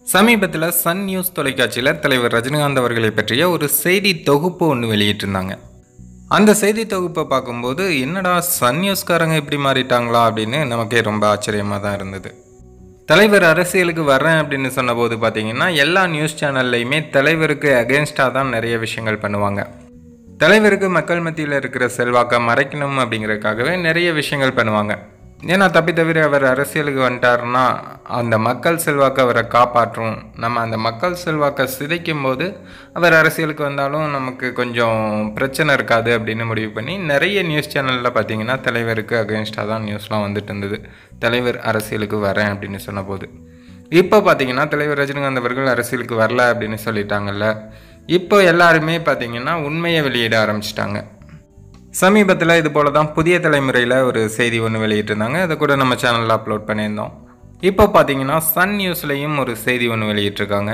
சமீபத்தில் Sun news தொலைக்காட்சியில் தலைவர் ரஜினிகாந்த் அவர்களை பற்றிய ஒரு செய்தி தொகுப்பு ஒன்று வெளியிட்டிருந்தாங்க அந்த செய்தி தொகுப்பை பார்க்கும்போது என்னடா சன் நியூஸ்காரங்க இப்படி மாறிட்டாங்களா அப்படின்னு நமக்கே ரொம்ப ஆச்சரியமாக தான் இருந்தது தலைவர் அரசியலுக்கு வர்றேன் அப்படின்னு சொன்னபோது பார்த்தீங்கன்னா எல்லா நியூஸ் சேனல்லையுமே தலைவருக்கு அகேன்ஸ்டாக தான் நிறைய விஷயங்கள் பண்ணுவாங்க தலைவருக்கு மக்கள் மத்தியில் இருக்கிற செல்வாக்கை மறைக்கணும் அப்படிங்கிறதுக்காகவே நிறைய விஷயங்கள் பண்ணுவாங்க ஏன்னா தப்பி தவிர அவர் அரசியலுக்கு வந்துட்டாருன்னா அந்த மக்கள் செல்வாக்கை அவரை காப்பாற்றும் நம்ம அந்த மக்கள் செல்வாக்கை சிதைக்கும் போது அவர் அரசியலுக்கு வந்தாலும் நமக்கு கொஞ்சம் பிரச்சனை இருக்காது அப்படின்னு முடிவு பண்ணி நிறைய நியூஸ் சேனலில் பார்த்தீங்கன்னா தலைவருக்கு அகேன்ஸ்டாக தான் நியூஸ்லாம் வந்துட்டு இருந்தது தலைவர் அரசியலுக்கு வரேன் அப்படின்னு சொன்னபோது இப்போ பார்த்தீங்கன்னா தலைவர் ரஜினிகாந்த் அவர்கள் அரசியலுக்கு வரல அப்படின்னு சொல்லிட்டாங்கல்ல இப்போ எல்லாருமே பார்த்தீங்கன்னா உண்மையை வெளியிட ஆரம்பிச்சிட்டாங்க சமீபத்தில் இது போல தான் புதிய தலைமுறையில் ஒரு செய்தி ஒன்று வெளியிட்டிருந்தாங்க அதை கூட நம்ம சேனலில் அப்லோட் பண்ணியிருந்தோம் இப்போ பார்த்தீங்கன்னா சன் நியூஸ்லேயும் ஒரு செய்தி ஒன்று வெளியிட்டிருக்காங்க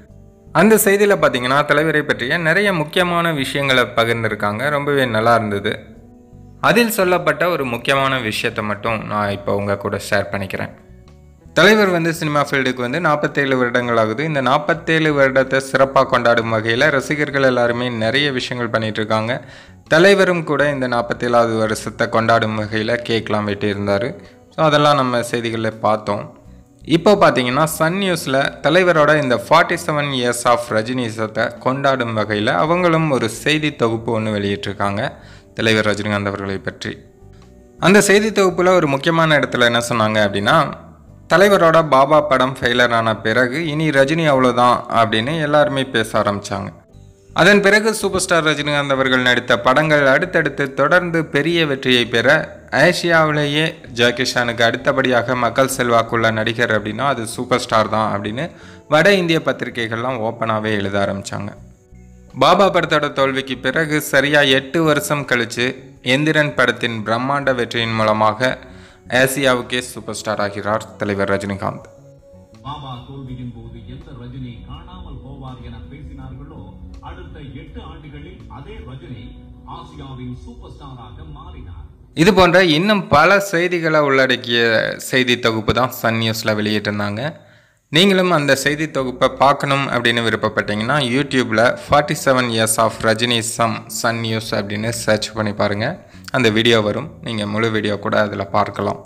அந்த செய்தியில் பார்த்தீங்கன்னா தலைவரை பற்றிய நிறைய முக்கியமான விஷயங்களை பகிர்ந்திருக்காங்க ரொம்பவே நல்லா இருந்தது அதில் சொல்லப்பட்ட ஒரு முக்கியமான விஷயத்தை மட்டும் நான் இப்போ உங்கள் கூட ஷேர் பண்ணிக்கிறேன் தலைவர் வந்து சினிமா ஃபீல்டுக்கு வந்து நாற்பத்தேழு வருடங்கள் ஆகுது இந்த நாற்பத்தேழு வருடத்தை சிறப்பாக கொண்டாடும் வகையில் ரசிகர்கள் எல்லாருமே நிறைய விஷயங்கள் பண்ணிட்டு இருக்காங்க தலைவரும் கூட இந்த நாற்பத்தேழாவது வருஷத்தை கொண்டாடும் வகையில் கேக்லாம் வெட்டியிருந்தார் ஸோ அதெல்லாம் நம்ம செய்திகளில் பார்த்தோம் இப்போ பார்த்தீங்கன்னா சன் நியூஸில் தலைவரோட இந்த ஃபார்ட்டி செவன் இயர்ஸ் ஆஃப் ரஜினிசத்தை கொண்டாடும் வகையில் அவங்களும் ஒரு செய்தி தொகுப்பு ஒன்று வெளியிட்டிருக்காங்க தலைவர் ரஜினிகாந்த் அவர்களை பற்றி அந்த செய்தி தொகுப்பில் ஒரு முக்கியமான இடத்துல என்ன சொன்னாங்க அப்படின்னா தலைவரோட பாபா படம் ஃபெயிலர் ஆன பிறகு இனி ரஜினி அவ்வளோதான் அப்படின்னு எல்லாருமே பேச ஆரம்பித்தாங்க அதன் பிறகு சூப்பர் ஸ்டார் ரஜினிகாந்த் அவர்கள் நடித்த படங்கள் அடுத்தடுத்து தொடர்ந்து பெரிய வெற்றியை பெற ஆசியாவிலேயே ஜாகிஷானுக்கு அடுத்தபடியாக மக்கள் செல்வாக்குள்ள நடிகர் அப்படின்னா அது சூப்பர் ஸ்டார் தான் அப்படின்னு வட இந்திய பத்திரிகைகள்லாம் ஓப்பனாகவே எழுத ஆரம்பித்தாங்க பாபா படத்தோட தோல்விக்கு பிறகு சரியா எட்டு வருஷம் கழிச்சு எந்திரன் படத்தின் பிரம்மாண்ட வெற்றியின் மூலமாக ஆசியாவுக்கே சூப்பர் ஸ்டார் ஆகிறார் தலைவர் ரஜினிகாந்த் பாபா தோல்வியின் போது எந்த ரஜினி காணாமல் போவார் என பேசினார்களோ அடுத்த எட்டு ஆண்டுகளில் அதே ரஜினி ஆசியாவின் சூப்பர் ஸ்டாராக மாறினார் இது போன்ற இன்னும் பல செய்திகளை உள்ளடக்கிய செய்தி தொகுப்பு தான் சன் நியூஸில் வெளியிட்டிருந்தாங்க நீங்களும் அந்த செய்தி தொகுப்பை பார்க்கணும் அப்படின்னு விருப்பப்பட்டீங்கன்னா யூடியூப்பில் forty seven years of Rajinism Sun News அப்படின்னு சர்ச் பண்ணி பாருங்கள் அந்த வீடியோ வரும் நீங்கள் முழு வீடியோ கூட அதில் பார்க்கலாம்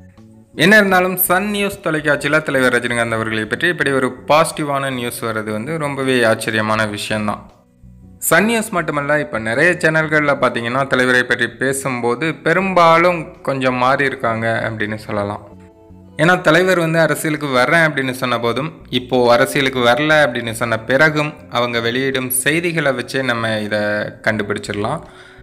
என்ன இருந்தாலும் சன் நியூஸ் தொலைக்காட்சியில் தலைவர் ரஜினிகாந்த் அவர்களை பற்றி இப்படி ஒரு பாசிட்டிவான நியூஸ் வர்றது வந்து ரொம்பவே ஆச்சரியமான விஷயம்தான் சன் நியூஸ் மட்டுமல்ல இப்போ நிறைய சேனல்களில் பார்த்தீங்கன்னா தலைவரை பற்றி பேசும்போது பெரும்பாலும் கொஞ்சம் மாறி இருக்காங்க அப்படின்னு சொல்லலாம் ஏன்னா தலைவர் வந்து அரசியலுக்கு வர்றேன் அப்படின்னு சொன்ன போதும் இப்போது அரசியலுக்கு வரல அப்படின்னு சொன்ன பிறகும் அவங்க வெளியிடும் செய்திகளை வச்சே நம்ம இதை கண்டுபிடிச்சிடலாம்